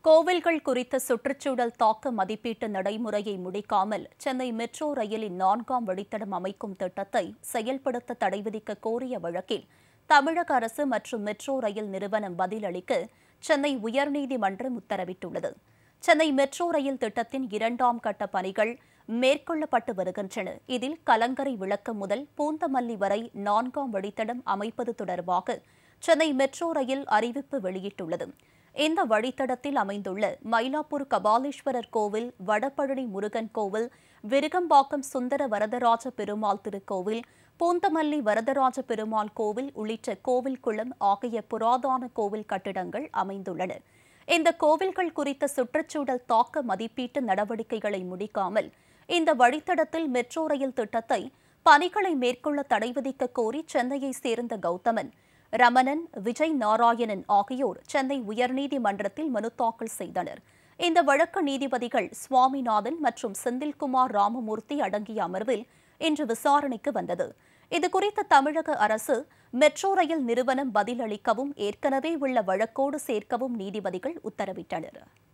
கோவில்கள் குறித்த சுற்றுச்சூழல் தாக்க மதிப்பீட்டு நடைமுறையை முடிக்காமல் சென்னை மெட்ரோ ரயிலின் நான்காம் வழித்தடம் அமைக்கும் திட்டத்தை செயல்படுத்த தடை விதிக்க கோரிய வழக்கில் தமிழக அரசு மற்றும் மெட்ரோ ரயில் நிறுவனம் பதிலளிக்க சென்னை உயர்நீதிமன்றம் உத்தரவிட்டுள்ளது சென்னை மெட்ரோ ரயில் திட்டத்தின் இரண்டாம் கட்ட பணிகள் மேற்கொள்ளப்பட்டு வருகின்றன இதில் கலங்கரை விளக்கம் முதல் பூந்தமல்லி வரை நான்காம் வழித்தடம் அமைப்பது தொடர்பாக சென்னை மெட்ரோ ரயில் அறிவிப்பு வெளியிட்டுள்ளது இந்த வழித்தடத்தில் அமைந்துள்ள மயிலாப்பூர் கபாலீஸ்வரர் கோவில் வடபழனி முருகன் கோவில் விருகம்பாக்கம் சுந்தர வரதராஜ பெருமாள் திருக்கோவில் பூந்தமல்லி வரதராஜ பெருமாள் கோவில் உள்ளிட்ட கோவில் குளம் ஆகிய புராதன கோவில் கட்டிடங்கள் அமைந்துள்ளன இந்த கோவில்கள் குறித்த சுற்றுச்சூழல் தாக்க மதிப்பீட்டு நடவடிக்கைகளை முடிக்காமல் இந்த வழித்தடத்தில் மெட்ரோ ரயில் திட்டத்தை பணிகளை மேற்கொள்ள தடை விதிக்க கோரி சென்னையை சேர்ந்த கௌதமன் ரமணன் விஜய் நாராயணன் ஆகியோர் சென்னை உயர்நீதிமன்றத்தில் மனு தாக்கல் செய்தனர் இந்த வழக்கு நீதிபதிகள் சுவாமிநாதன் மற்றும் செந்தில்குமார் ராமமூர்த்தி அடங்கிய அமர்வில் இன்று விசாரணைக்கு வந்தது இதுகுறித்து தமிழக அரசு மெட்ரோ ரயில் நிறுவனம் பதிலளிக்கவும் ஏற்கனவே உள்ள வழக்கோடு சேர்க்கவும் நீதிபதிகள் உத்தரவிட்டனர்